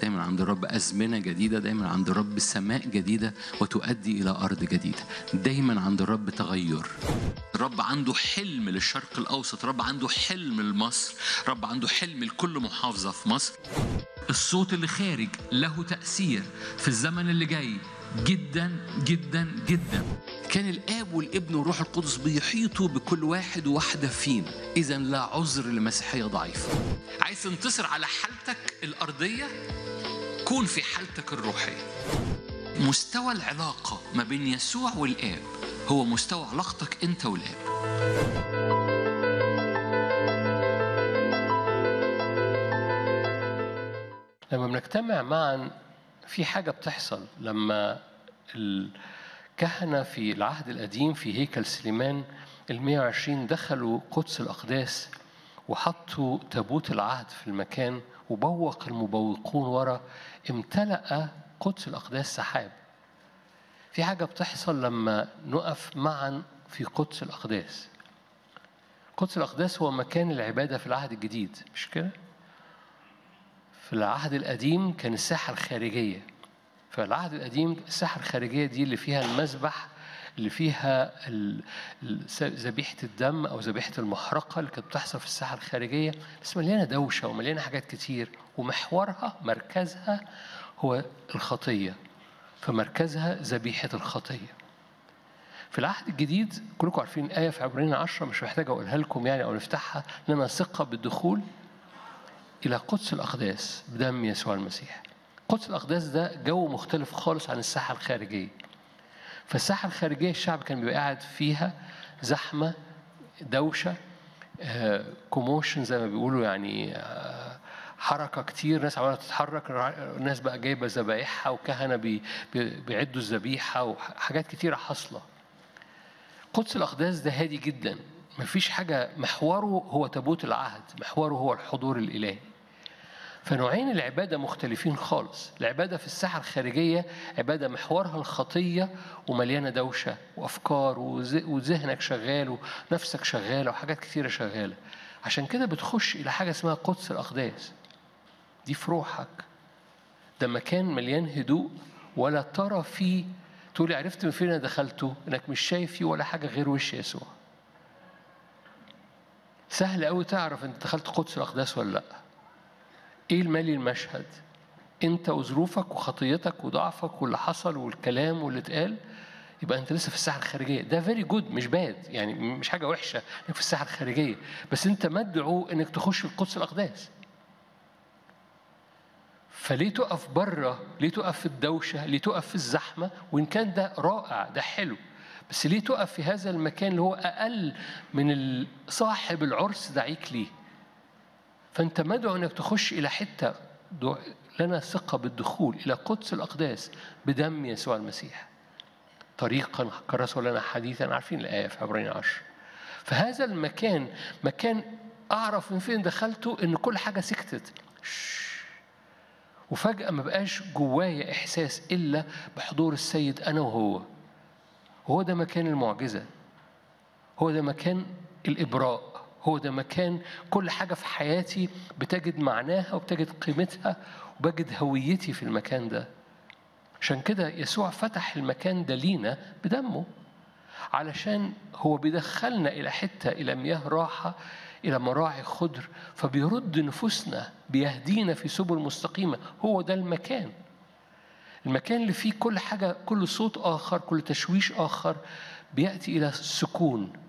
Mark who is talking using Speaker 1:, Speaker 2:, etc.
Speaker 1: دايما عند الرب أزمنة جديدة دايما عند الرب سماء جديدة وتؤدي إلى أرض جديدة دايما عند الرب تغير الرب عنده حلم للشرق الأوسط الرب عنده حلم لمصر الرب عنده حلم لكل محافظة في مصر الصوت اللي خارج له تأثير في الزمن اللي جاي جدا جدا جدا كان الاب والابن والروح القدس بيحيطوا بكل واحد وواحده فينا اذا لا عذر لمسيحيه ضعيفه عايز تنتصر على حالتك الارضيه كون في حالتك الروحيه مستوى العلاقه ما بين يسوع والاب هو مستوى علاقتك انت والاب
Speaker 2: لما بنجتمع معا في حاجة بتحصل لما الكهنة في العهد القديم في هيكل سليمان ال 120 دخلوا قدس الأقداس وحطوا تابوت العهد في المكان وبوق المبوقون ورا امتلأ قدس الأقداس سحاب في حاجة بتحصل لما نقف معا في قدس الأقداس قدس الأقداس هو مكان العبادة في العهد الجديد مش كده؟ في العهد القديم كان الساحة الخارجية في العهد القديم الساحة الخارجية دي اللي فيها المذبح اللي فيها ال- ال- ذبيحة الدم أو ذبيحة المحرقة اللي كانت بتحصل في الساحة الخارجية بس مليانة دوشة ومليانة حاجات كتير ومحورها مركزها هو الخطية فمركزها ذبيحة الخطية في العهد الجديد كلكم عارفين آية في عبرين عشرة مش محتاج أقولها لكم يعني أو نفتحها لنا ثقة بالدخول إلى قدس الأقداس بدم يسوع المسيح قدس الأقداس ده جو مختلف خالص عن الساحة الخارجية فالساحة الخارجية الشعب كان بيبقى قاعد فيها زحمة دوشة كوموشن زي ما بيقولوا يعني آه، حركة كتير ناس عمالة تتحرك الناس بقى جايبة ذبايحها وكهنة بي- بي- بيعدوا الذبيحة وحاجات كتيرة حاصلة قدس الأقداس ده هادي جدا مفيش حاجة محوره هو تابوت العهد محوره هو الحضور الإلهي فنوعين العبادة مختلفين خالص العبادة في الساحة الخارجية عبادة محورها الخطية ومليانة دوشة وأفكار وز- وذهنك شغال ونفسك شغالة وحاجات كتيرة شغالة عشان كده بتخش إلى حاجة اسمها قدس الأقداس دي في روحك ده مكان مليان هدوء ولا ترى فيه تقولي عرفت من فين أنا دخلته انك مش شايف فيه ولا حاجه غير وش يسوع سهل قوي تعرف انت دخلت قدس الاقداس ولا لا ايه المالي المشهد انت وظروفك وخطيتك وضعفك واللي حصل والكلام واللي اتقال يبقى انت لسه في الساحه الخارجيه ده فيري جود مش باد يعني مش حاجه وحشه انك في الساحه الخارجيه بس انت مدعو انك تخش في القدس الاقداس فليه تقف بره ليه تقف في الدوشه ليه تقف في الزحمه وان كان ده رائع ده حلو بس ليه تقف في هذا المكان اللي هو اقل من ال- صاحب العرس دعيك ليه فانت مدعو انك تخش الى حته دع- لنا ثقه بالدخول الى قدس الاقداس بدم يسوع المسيح طريقا كرسوا لنا حديثا عارفين الايه في عبرين عشر فهذا المكان مكان اعرف من فين دخلته ان كل حاجه سكتت شش. وفجأة ما بقاش جوايا إحساس إلا بحضور السيد أنا وهو هو ده مكان المعجزة هو ده مكان الإبراء هو ده مكان كل حاجة في حياتي بتجد معناها وبتجد قيمتها وبجد هويتي في المكان ده عشان كده يسوع فتح المكان ده لينا بدمه علشان هو بيدخلنا إلى حتة إلى مياه راحة إلى مراعي خضر فبيرد نفوسنا بيهدينا في سبل مستقيمة هو ده المكان المكان اللي فيه كل حاجة كل صوت آخر كل تشويش آخر بيأتي إلى السكون